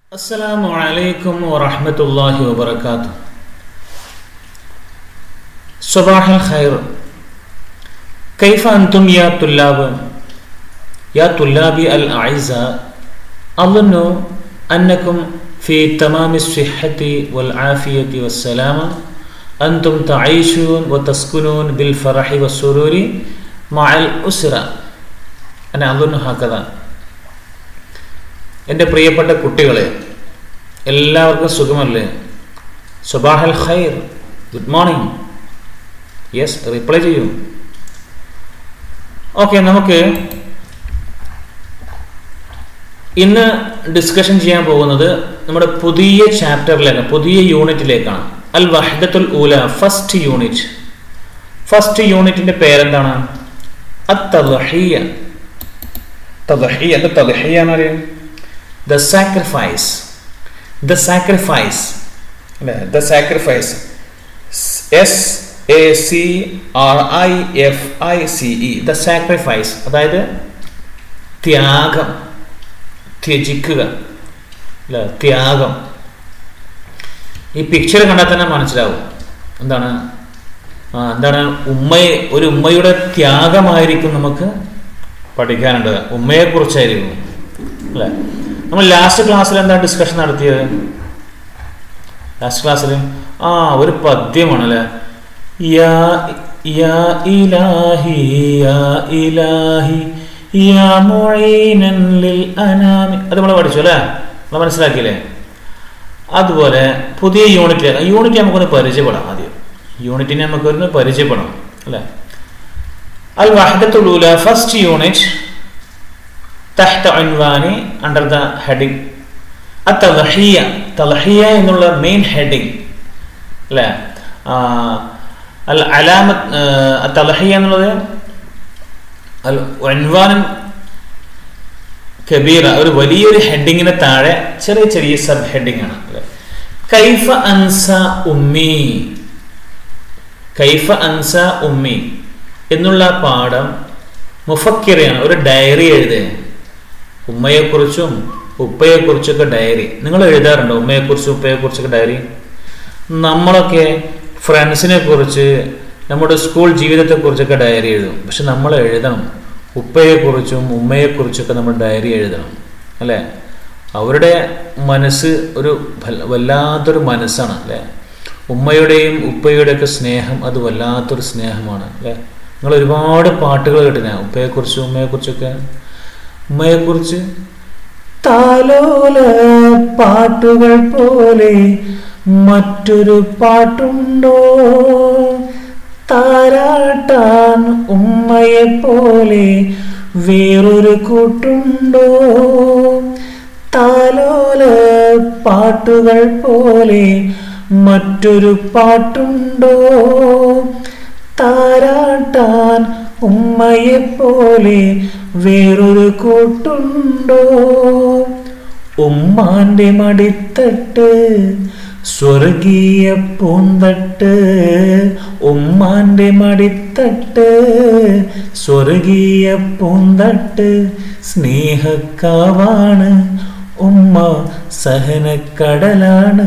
السلام عليكم ورحمة الله وبركاته صباح الخير كيف أنتم يا طلاب يا طلابي الأعزاء أظن أنكم في تمام الصحة والعافية والسلامة أنتم تعيشون وتسكنون بالفرح والسرور مع الأسرة أنا أظن هكذا എൻ്റെ പ്രിയപ്പെട്ട കുട്ടികളെ എല്ലാവർക്കും സുഖമല്ലേ സുബാഹൽ ഖൈർ ഗുഡ് മോർണിംഗ് യെസ് റിപ്ലൈ ചെയ്യൂ ഓക്കെ നമുക്ക് ഇന്ന് ഡിസ്കഷൻ ചെയ്യാൻ പോകുന്നത് നമ്മുടെ പുതിയ ചാപ്റ്ററിലേക്ക് പുതിയ യൂണിറ്റിലേക്കാണ് അൽ വഹദത്തുൽ ഊല ഫസ്റ്റ് യൂണിറ്റ് ഫസ്റ്റ് യൂണിറ്റിന്റെ പേരെന്താണ് അത്തഹിയ തദഹിയ എന്താ തദഹിയ എന്ന് പറയും ദ സാക്രിഫൈസ് ദ സാക്രിഫൈസ് അല്ലേ the sacrifice S A C R I F I C E the sacrifice അതായത് ത്യാഗം ത്യജിക്കുക അല്ല ത്യാഗം ഈ പിക്ചർ കണ്ടാൽ തന്നെ മനസ്സിലാവും എന്താണ് ആ എന്താണ് ഉമ്മയെ ഒരു ഉമ്മയുടെ ത്യാഗമായിരിക്കും നമുക്ക് പഠിക്കാനുള്ളത് ഉമ്മയെ കുറിച്ചായിരിക്കും അല്ലേ നമ്മൾ ലാസ്റ്റ് ക്ലാസ്സിൽ എന്താ ഡിസ്കഷൻ നടത്തിയത് ലാസ്റ്റ് ക്ലാസ്സിൽ ആ ഒരു പദ്യമാണ് അല്ലേ യാ യാ ഇലാഹി യാ ഇലാഹി യാ മുഈനൻ ലിൽ അനാമി അത് നമ്മൾ പഠിച്ചു അല്ലേ നമ്മൾ മനസ്സിലാക്കിയില്ലേ അതുപോലെ പുതിയ യൂണിറ്റ് യൂണിറ്റ് നമുക്കൊന്ന് പരിചയപ്പെടാം ആദ്യം യൂണിറ്റിനെ നമുക്കൊന്ന് പരിചയപ്പെടാം അല്ലേ അൽ വഹദത്തുലൂല ഫസ്റ്റ് യൂണിറ്റ് തഹ്ത അൻവാനി അണ്ടർ ദ ഹെഡിങ് അത്തലഹിയ തലഹിയ എന്നുള്ള മെയിൻ ഹെഡിങ് അല്ലേ അൽ അലാമത്ത് തലഹിയ എന്നുള്ളത് അൽ അൻവാനൻ കബീറ ഒരു വലിയൊരു ഹെഡിങ്ങിന് താഴെ ചെറിയ ചെറിയ സബ് ഹെഡിങ് ആണ് അല്ലേ കൈഫ അൻസ ഉമ്മി കൈഫ അൻസ ഉമ്മി എന്നുള്ള പാഠം മുഫക്കിറയാണ് ഒരു ഡയറി എഴുതുക ഉമ്മയെക്കുറിച്ചും ഉപ്പയെക്കുറിച്ചൊക്കെ ഡയറി നിങ്ങൾ എഴുതാറുണ്ടോ ഉമ്മയെക്കുറിച്ചും ഉപ്പയെക്കുറിച്ചൊക്കെ ഡയറി നമ്മളൊക്കെ ഫ്രണ്ട്സിനെ കുറിച്ച് നമ്മുടെ സ്കൂൾ ജീവിതത്തെക്കുറിച്ചൊക്കെ ഡയറി എഴുതും പക്ഷെ നമ്മൾ എഴുതണം ഉപ്പയെക്കുറിച്ചും ഉമ്മയെക്കുറിച്ചൊക്കെ നമ്മൾ ഡയറി എഴുതണം അല്ലേ അവരുടെ മനസ്സ് ഒരു വല്ലാത്തൊരു മനസ്സാണ് അല്ലേ ഉമ്മയുടെയും ഉപ്പയുടെയൊക്കെ സ്നേഹം അത് വല്ലാത്തൊരു സ്നേഹമാണ് അല്ലേ നിങ്ങൾ ഒരുപാട് പാട്ടുകൾ കേട്ടിന ഉപ്പയെക്കുറിച്ചും ഉമ്മയെക്കുറിച്ചൊക്കെ ഉമ്മയെക്കുറിച്ച് താലോല പാട്ടുകൾ പോലെ മറ്റൊരു പാട്ടുണ്ടോ താരാട്ടാൻ ഉമ്മയെ പോലെ വേറൊരു കൂട്ടുണ്ടോ താലോല പാട്ടുകൾ പോലെ മറ്റൊരു പാട്ടുണ്ടോ താരാട്ടാൻ ഉമ്മയെ പോലെ വേറൊരു കൂട്ടുണ്ടോ ഉമ്മാന്റെ മടിത്തട്ട് സ്വർഗീയ പൂന്തട്ട് ഉമ്മാന്റെ മടിത്തട്ട് സ്വർഗീയ പൂന്തട്ട് സ്നേഹക്കാവാണ് ഉമ്മ സഹനക്കടലാണ്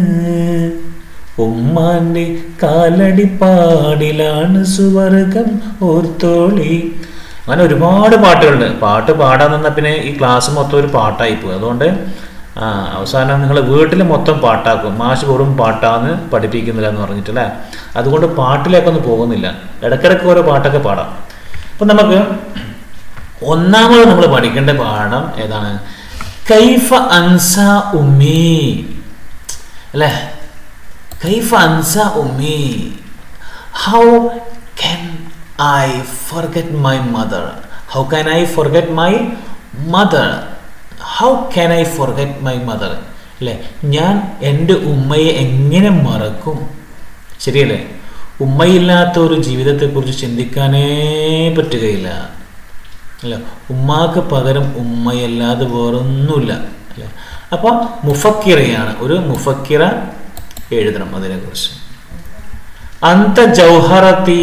ഉമ്മാന്റെ കാലടിപ്പാടിലാണ് സുവർഗം ഓർത്തോളി അങ്ങനെ ഒരുപാട് പാട്ടുകളുണ്ട് പാട്ട് പാടാൻ നിന്നാൽ പിന്നെ ഈ ക്ലാസ് മൊത്തം ഒരു പാട്ടായി പോകും അതുകൊണ്ട് ആ അവസാനം നിങ്ങൾ വീട്ടിൽ മൊത്തം പാട്ടാക്കും മാഷ് വെറും പാട്ടാന്ന് പഠിപ്പിക്കുന്നില്ല എന്ന് പറഞ്ഞിട്ടല്ലേ അതുകൊണ്ട് പാട്ടിലേക്കൊന്നും പോകുന്നില്ല ഇടയ്ക്കിടയ്ക്ക് ഓരോ പാട്ടൊക്കെ പാടാം അപ്പം നമുക്ക് ഒന്നാമത് നമ്മൾ പഠിക്കേണ്ട പാഠം ഏതാണ് കൈഫ അൻസ ഉമ്മി അല്ലേ കൈഫ അൻസ ഉമ്മി how can I forget my mother? How can I forget my mother? How can I forget my mother? അല്ലേ ഞാൻ എൻ്റെ ഉമ്മയെ എങ്ങനെ മറക്കും ശരിയല്ലേ ഉമ്മയില്ലാത്ത ഒരു ജീവിതത്തെക്കുറിച്ച് ചിന്തിക്കാനേ പറ്റുകയില്ല അല്ല ഉമ്മാക്ക് പകരം ഉമ്മയല്ലാതെ വേറൊന്നുമില്ല അല്ലേ അപ്പോൾ മുഫക്കിറയാണ് ഒരു മുഫക്കിറ എഴുതണം അതിനെക്കുറിച്ച് അന്ത ജൗഹറത്തി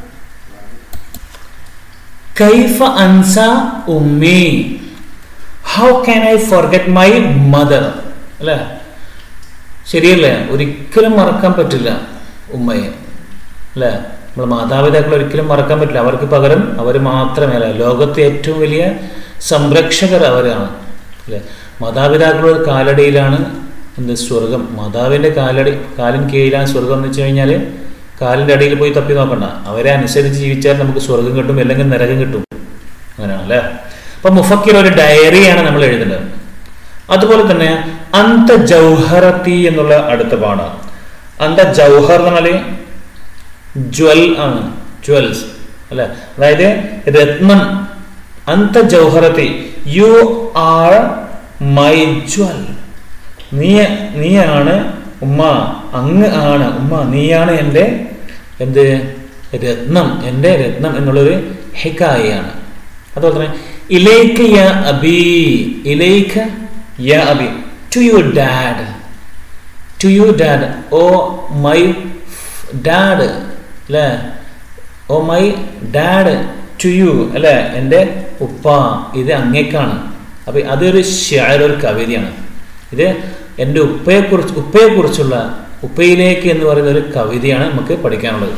കൈഫ അൻസ ഉമ്മി how can I forget my mother അല്ലേ ശരിയല്ലേ ഒരിക്കലും മറക്കാൻ പറ്റില്ല ഉമ്മയെ അല്ലേ നമ്മൾ മാതാപിതാക്കൾ ഒരിക്കലും മറക്കാൻ പറ്റില്ല അവർക്ക് പകരം അവർ മാത്രമേ അല്ല ലോകത്തെ ഏറ്റവും വലിയ സംരക്ഷകർ അവരാണ് അല്ലേ മാതാപിതാക്കളുടെ കാലടിയിലാണ് എന്ത് സ്വർഗം മാതാവിൻ്റെ കാലടി കാലിൻ കീഴിലാണ് സ്വർഗം എന്ന് വെച്ച് കഴിഞ്ഞാൽ കാലിൻ്റെ അടിയിൽ പോയി തപ്പി നോക്കണ്ട അവരെ അനുസരിച്ച് ജീവിച്ചാൽ നമുക്ക് സ്വർഗം കിട്ടും അല്ലെങ്കിൽ നരകം കിട്ടും അങ്ങനെയാണ് അല്ലേ അപ്പൊ മുഫക്കിർ ഒരു ഡയറിയാണ് നമ്മൾ എഴുതുന്നത് അതുപോലെ തന്നെ അന്ത ജൗഹറത്തി എന്നുള്ള അടുത്ത പാടാണ് അന്ത ജൗഹർ എന്ന് പറഞ്ഞാല് ജ്വൽ ആണ് ജ്വൽസ് അല്ലെ അതായത് രത്നം അന്ത ജൗഹറത്തി യു ആർ മൈ ജ്വൽ നീ നീയാണ് ഉമ്മ അങ്ങ് ആണ് ഉമ്മ നീയാണ് എൻ്റെ എന്ത് രത്നം എൻ്റെ രത്നം എന്നുള്ളൊരു ഹെക്കായാണ് അതുപോലെ തന്നെ ഇലേക്ക് യ അബി ഇലേക്ക് യ അബി to you dad to you dad oh my dad അല്ലേ oh my dad to you അല്ലേ എൻ്റെ ഉപ്പ ഇത് അങ്ങേക്കാണ് അപ്പൊ അതൊരു ഷെയർ ഒരു കവിതയാണ് ഇത് എൻ്റെ ഉപ്പയെക്കുറിച്ച് ഉപ്പയെക്കുറിച്ചുള്ള ഉപ്പയിലേക്ക് എന്ന് പറയുന്ന ഒരു കവിതയാണ് നമുക്ക് പഠിക്കാനുള്ളത്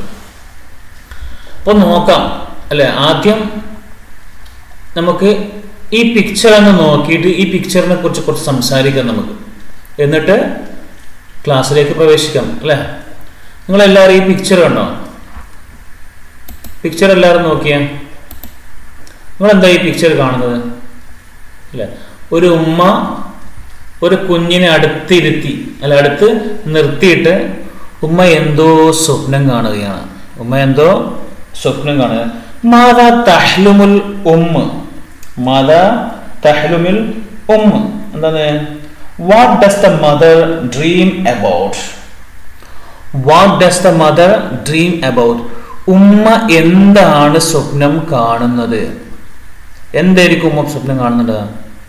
അപ്പോൾ നോക്കാം അല്ലെ ആദ്യം നമുക്ക് ഈ പിക്ചർ ഒന്ന് നോക്കിയിട്ട് ഈ പിക്ചറിനെ കുറിച്ച് കുറച്ച് സംസാരിക്കാം നമുക്ക് എന്നിട്ട് ക്ലാസ്സിലേക്ക് പ്രവേശിക്കാം അല്ലേ നിങ്ങളെല്ലാവരും ഈ പിക്ചർ കണ്ടോ പിക്ചർ എല്ലാവരും നോക്കിയാ നിങ്ങൾ എന്താ ഈ പിക്ചർ കാണുന്നത് അല്ലേ ഒരു ഉമ്മ ഒരു കുഞ്ഞിനെ അടുത്തിരുത്തി അല്ല അടുത്ത് നിർത്തിയിട്ട് ഉമ്മ എന്തോ സ്വപ്നം കാണുകയാണ് ഉമ്മ എന്തോ സ്വപ്നം കാണുക മാതാ തഹ്ലുമുൽ ഉമ്മ മാതാ തഹ്ലുമിൽ ഉമ്മ എന്താണ് what does the mother dream about what does the mother dream about ഉമ്മ എന്താണ് സ്വപ്നം കാണുന്നത് എന്തായിരിക്കും ഉമ്മ സ്വപ്നം കാണുന്നത്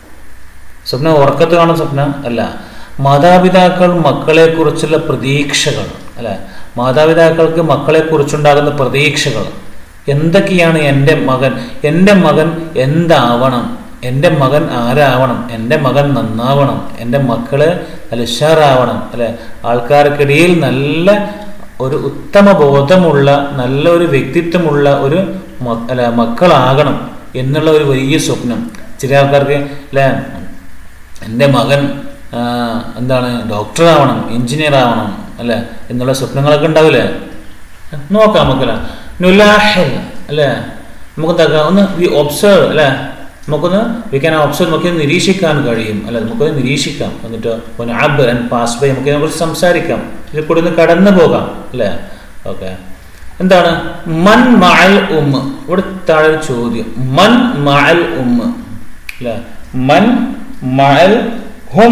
സ്വപ്നം ഉറക്കത്ത് കാണുന്ന സ്വപ്നം അല്ല മാതാപിതാക്കൾ മക്കളെ കുറിച്ചുള്ള പ്രതീക്ഷകൾ അല്ലെ മാതാപിതാക്കൾക്ക് മക്കളെ കുറിച്ചുണ്ടാകുന്ന പ്രതീക്ഷകൾ എന്തൊക്കെയാണ് എൻ്റെ മകൻ എൻ്റെ മകൻ എന്താവണം എൻ്റെ മകൻ ആരാവണം എൻ്റെ മകൻ നന്നാവണം എൻ്റെ മക്കള് നല്ല ഉഷാറാവണം അല്ലെ ആൾക്കാർക്കിടയിൽ നല്ല ഒരു ഉത്തമ ബോധമുള്ള നല്ല ഒരു വ്യക്തിത്വമുള്ള ഒരു മ- അല്ല മക്കളാകണം എന്നുള്ള ഒരു വലിയ സ്വപ്നം ചില ആൾക്കാർക്ക് അല്ലെ എൻ്റെ മകൻ ആ, എന്താണ് ഡോക്ടർ ആവണം എഞ്ചിനീയർ ആവണം അല്ലെ എന്നുള്ള സ്വപ്നങ്ങളൊക്കെ ഉണ്ടാവില്ലേ നോക്കാം നമുക്കല്ല നുലാഹിൽ അല്ലേ നമുക്ക് എന്താക്കാം ഒന്ന് വി ഒബ്സർവ് അല്ലേ നമുക്കൊന്ന് വി ക്യാൻ ഒബ്സർവ് നമുക്ക് നിരീക്ഷിക്കാൻ കഴിയും അല്ലെ നമുക്കൊന്ന് നിരീക്ഷിക്കാം എന്നിട്ട് ഒന്ന് ആബ് ആൻഡ് പാസ് ബൈ നമുക്ക് ഇതിനെക്കുറിച്ച് സംസാരിക്കാം ഇതിൽ കൂടെ ഒന്ന് കടന്നു പോകാം അല്ലേ ഓക്കെ എന്താണ് മൻ മഅൽ ഉമ്മ ഇവിടെ താഴെ ഒരു ചോദ്യം മൻ മഅൽ ഉമ്മ അല്ലേ മൻ മഅൽ ഹും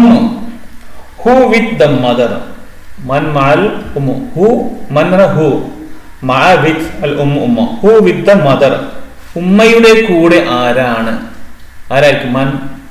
ഹു വിത്ത് ദ മദർ മൻ മഅൽ ഉമ്മ ഹു മൻ ഹു മഅ വിത്ത് അൽ ഉമ്മ ഉമ്മ ഹു വിത്ത് ദ മദർ ഉമ്മയുടെ കൂടെ ആരാണ് ആരായിരിക്കും മൻ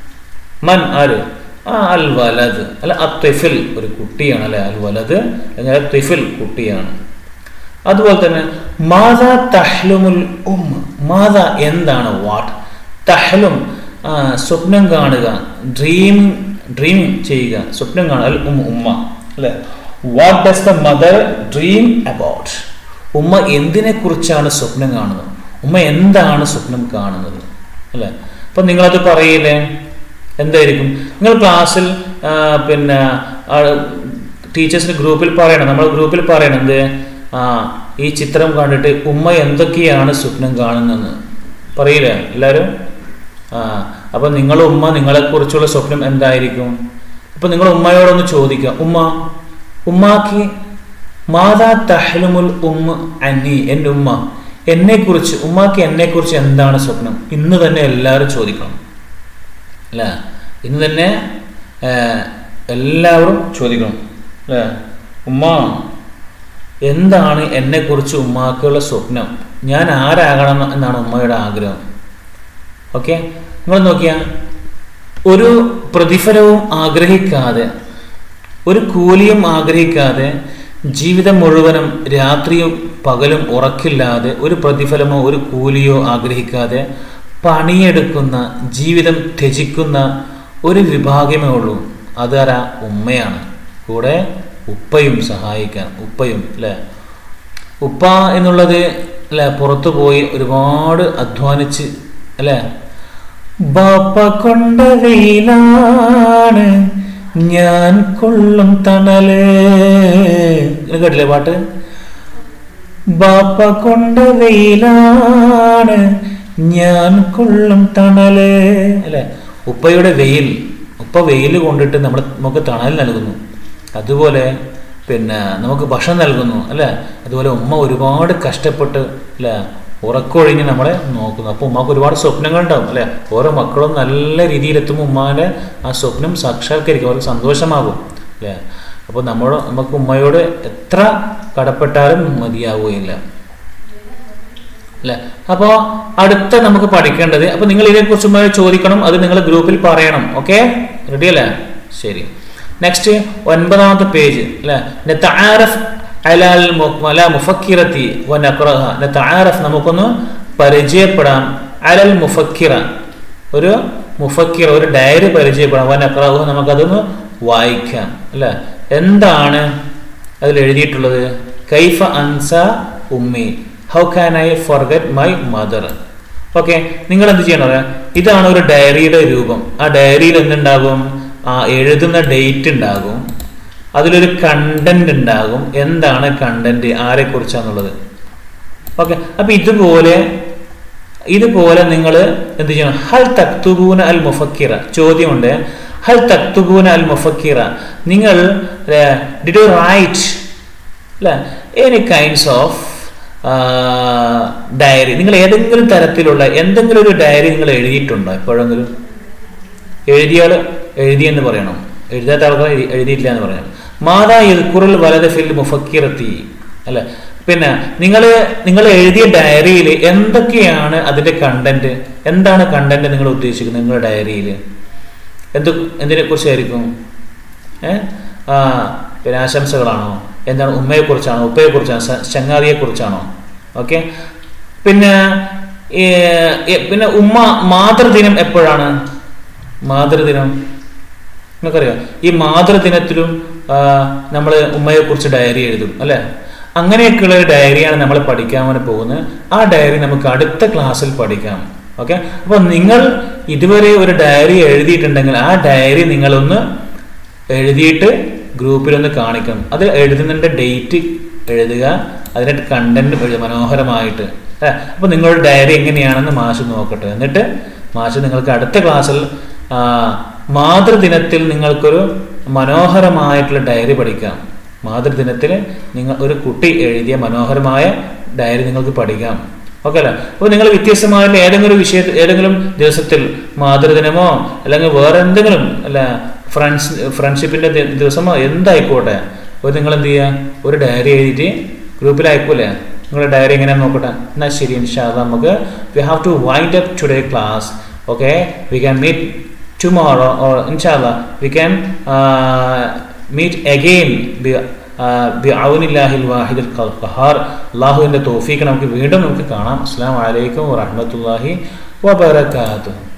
മൻ ആര് ആ അൽ വലത് അല്ല അത്ഫിൽ ഒരു കുട്ടിയാണ് അല്ലെ അൽ വലത് അല്ലെങ്കിൽ തിഫിൽ കുട്ടിയാണ് അതുപോലെ തന്നെ മാത തഹ്ലുമുൽ ഉമ്മ മാത എന്താണ് വാട്ട് തഹ്ലും ആ, സ്വപ്നം കാണുക ഡ്രീം ഡ്രീം ചെയ്യുക സ്വപ്നം കാണുക അൽ ഉമ്മ ഉമ്മ അല്ലെ what does the mother dream about ഉമ്മ എന്തിനെ കുറിച്ചാണ് സ്വപ്നം കാണുന്നത് ഉമ്മ എന്താണ് സ്വപ്നം കാണുന്നത് അല്ലെ അപ്പൊ നിങ്ങളത് പറയില്ലേ എന്തായിരിക്കും നിങ്ങൾ ക്ലാസ്സിൽ ആ, പിന്നെ ടീച്ചേഴ്സിന്റെ ഗ്രൂപ്പിൽ പറയണം നമ്മൾ ഗ്രൂപ്പിൽ പറയണം എന്ത് ആ ഈ ചിത്രം കണ്ടിട്ട് ഉമ്മ എന്തൊക്കെയാണ് സ്വപ്നം കാണുന്നതെന്ന് പറയില്ലേ എല്ലാവരും ആ അപ്പൊ നിങ്ങൾ ഉമ്മ നിങ്ങളെ കുറിച്ചുള്ള സ്വപ്നം എന്തായിരിക്കും അപ്പൊ നിങ്ങൾ ഉമ്മയോടൊന്ന് ചോദിക്കുക ഉമ്മ ഉമ്മാക്ക് മാതാ തഹ്ലുമുൽ ഉമ്മ അന്നി എൻ്റെ ഉമ്മ എന്നെക്കുറിച്ച് ഉമ്മാക്ക് എന്നെക്കുറിച്ച് എന്താണ് സ്വപ്നം ഇന്ന് തന്നെ എല്ലാവരും ചോദിക്കണം അല്ലേ ഇന്ന് തന്നെ ആ, എല്ലാവരും ചോദിക്കണം അല്ലേ ഉമ്മ എന്താണ് എന്നെക്കുറിച്ച് ഉമ്മാക്കുള്ള സ്വപ്നം ഞാൻ ആരാകണം എന്നാണ് ഉമ്മയുടെ ആഗ്രഹം ഓക്കെ നിങ്ങൾ നോക്കിയാ ഒരു പ്രതിഫലവും ആഗ്രഹിക്കാതെ ഒരു കൂലിയും ആഗ്രഹിക്കാതെ ജീവിതം മുഴുവനും രാത്രിയും പകലും ഉറക്കില്ലാതെ ഒരു പ്രതിഫലമോ ഒരു കൂലിയോ ആഗ്രഹിക്കാതെ പണിയെടുക്കുന്ന ജീവിതം ത്യജിക്കുന്ന ഒരു വിഭാഗമേ ഉള്ളൂ അതാരാ ഉമ്മയാണ് കൂടെ ഉപ്പയും സഹായിക്കാൻ ഉപ്പയും അല്ലേ ഉപ്പ എന്നുള്ളത് അല്ലേ പുറത്തു പോയി ഒരുപാട് അധ്വാനിച്ച് അല്ലേ ബാപ്പ കൊണ്ട വെയിലാണ് ഞാൻ കൊള്ളും തണല് ഇത് കേട്ടില്ലേ പാട്ട് ബാപ്പ കൊണ്ട വെയിലാണ് ഞാൻ കൊള്ളും തണല് അല്ലെ ഉപ്പയുടെ വെയിൽ ഉപ്പ വെയിൽ കൊണ്ടിട്ട് നമ്മൾ നമുക്ക് തണൽ നൽകുന്നു അതുപോലെ പിന്നെ നമുക്ക് ഭക്ഷണം നൽകുന്നു അല്ലേ അതുപോലെ ഉമ്മ ഒരുപാട് കഷ്ടപ്പെട്ട് അല്ലേ ഉറക്കൊഴിഞ്ഞ് നമ്മളെ നോക്കുന്നു അപ്പോൾ ഉമ്മക്ക് ഒരുപാട് സ്വപ്നങ്ങളുണ്ടാവും അല്ലേ ഓരോ മക്കളും നല്ല രീതിയിലെത്തുമ്പോൾ ഉമ്മാൻ്റെ ആ സ്വപ്നം സാക്ഷാത്കരിക്കും അവർക്ക് സന്തോഷമാകും അല്ലേ അപ്പോൾ നമ്മൾ നമുക്ക് ഉമ്മയോട് എത്ര കടപ്പെട്ടാലും മതിയാവുകയില്ല അല്ലേ അപ്പോൾ അടുത്ത നമുക്ക് പഠിക്കേണ്ടത് അപ്പോൾ നിങ്ങൾ ഇതിനെക്കുറിച്ച് ഉമ്മയോട് ചോദിക്കണം അത് നിങ്ങൾ ഗ്രൂപ്പിൽ പറയണം ഓക്കെ റെഡി അല്ലേ ശരി നെക്സ്റ്റ് ഒൻപതാമത്തെ പേജ് അല്ലേ നെത്താരഫ് അലാൽ അല മുഫക്കിറത്തി വനക്രഹ നെത്താരഫ് നമുക്കൊന്ന് പരിചയപ്പെടാം അലൽ മുഫക്കിറ ഒരു മുഫക്കിറ ഒരു ഡയറി പരിചയപ്പെടാം വനക്രഹു നമുക്കതൊന്ന് വായിക്കാം അല്ലേ എന്താണ് അതിൽ എഴുതിയിട്ടുള്ളത് കൈഫ അൻസ ഉമ്മി how can I forget my mother okay നിങ്ങൾ എന്ത് ചെയ്യണം ഇതാണ് ഒരു ഡയറിയുടെ രൂപം ആ ഡയറിയിൽ എന്തുണ്ടാകും ആ എഴുതുന്ന ഡേറ്റ് ഉണ്ടാകും അതിലൊരു കണ്ടന്റ് ഉണ്ടാകും എന്താണ് കണ്ടന്റ് ആരെ കുറിച്ചാന്നുള്ളത് ഓക്കെ അപ്പൊ ഇതുപോലെ ഇതുപോലെ നിങ്ങൾ എന്ത് ചെയ്യണം ഹൽ തക്തുബൂന അൽ മുഫക്കിറ ചോദ്യമുണ്ട് ഹൽ തക്തുബൂന അൽ മുഫക്കിറ നിങ്ങൾ ഡിഡ് യു റൈറ്റ് അല്ലേ എനി കൈൻഡ്സ് ഓഫ് ഡയറി നിങ്ങൾ ഏതെങ്കിലും തരത്തിലുള്ള എന്തെങ്കിലും ഒരു ഡയറി നിങ്ങൾ എഴുതിയിട്ടുണ്ടോ എപ്പോഴെങ്കിലും എഴുതിയാൽ എഴുതിയെന്ന് പറയണം എഴുതാത്ത ആൾക്കാർ എഴുതിയിട്ടില്ല എന്ന് പറയണം മാതാ ഇൽക്കുറൽ വലത് ഫിൽ മുഫക്കിറത്തി അല്ലെ പിന്നെ നിങ്ങൾ നിങ്ങൾ എഴുതിയ ഡയറിയിൽ എന്തൊക്കെയാണ് അതിന്റെ കണ്ടന്റ് എന്താണ് കണ്ടന്റ് നിങ്ങൾ ഉദ്ദേശിക്കുന്നത് നിങ്ങളുടെ ഡയറിയിൽ എന്ത് എന്തിനെ കുറിച്ചായിരിക്കും ഏ ആ പിന്നെ ആശംസകളാണോ എന്താണ് ഉമ്മയെക്കുറിച്ചാണോ ഉപ്പയെക്കുറിച്ചാണോ ചങ്ങാതിയെക്കുറിച്ചാണോ ഓക്കെ പിന്നെ പിന്നെ ഉമ്മ മാതൃദിനം എപ്പോഴാണ് മാതൃദിനം നിങ്ങൾക്കറിയാം ഈ മാതൃദിനത്തിലും നമ്മൾ ഉമ്മയെക്കുറിച്ച് ഡയറി എഴുതും അല്ലേ അങ്ങനെയൊക്കെയുള്ള ഒരു ഡയറിയാണ് നമ്മൾ പഠിക്കാൻ വേണ്ടി പോകുന്നത് ആ ഡയറി നമുക്ക് അടുത്ത ക്ലാസ്സിൽ പഠിക്കാം ഓക്കെ അപ്പോൾ നിങ്ങൾ ഇതുവരെ ഒരു ഡയറി എഴുതിയിട്ടുണ്ടെങ്കിൽ ആ ഡയറി നിങ്ങളൊന്ന് എഴുതിയിട്ട് ഗ്രൂപ്പിലൊന്ന് കാണിക്കണം അത് എഴുതുന്നതിൻ്റെ ഡേറ്റ് എഴുതുക അതിൻ്റെ കണ്ടന്റ് എഴുതുക മനോഹരമായിട്ട് അപ്പോൾ നിങ്ങളുടെ ഡയറി എങ്ങനെയാണെന്ന് മാഷ് നോക്കട്ടെ എന്നിട്ട് മാഷ് നിങ്ങൾക്ക് അടുത്ത ക്ലാസ്സിൽ മാതൃദിനത്തിൽ നിങ്ങൾക്കൊരു മനോഹരമായിട്ടുള്ള ഡയറി പഠിക്കാം മാതൃദിനത്തിൽ നിങ്ങൾ ഒരു കുട്ടി എഴുതിയ മനോഹരമായ ഡയറി നിങ്ങൾക്ക് പഠിക്കാം ഓക്കെ അല്ലേ അപ്പോൾ നിങ്ങൾ വ്യത്യസ്തമായിട്ട് ഏതെങ്കിലും വിഷയത്തിൽ ഏതെങ്കിലും ദിവസത്തിൽ മാതൃദിനമോ അല്ലെങ്കിൽ വേറെ എന്തെങ്കിലും അല്ല ഫ്രണ്ട്സ് ഫ്രണ്ട്ഷിപ്പിന്റെ ദിവസമോ എന്തായിക്കോട്ടെ അപ്പോൾ നിങ്ങൾ എന്ത് ചെയ്യുക ഒരു ഡയറി എഴുതിയിട്ട് ഗ്രൂപ്പിൽ അയക്കൂലേ നിങ്ങളുടെ ഡയറി എങ്ങനെയാണെന്ന് നോക്കട്ടെ എന്നാൽ ശരി ഇൻഷാല്ല നമുക്ക് we have to wind up today class okay we can meet tomorrow or inshallah we can uh, meet again ബിഔനില്ലാഹിൽ വാഹിദുൽ ഖഹാർ അള്ളാഹുവിൻ്റെ തോഫീക്ക് നമുക്ക് വീണ്ടും നമുക്ക് കാണാം അസ്സാം വലൈക്കും വറഹമത്തല്ലാഹി വബർക്കാത്തു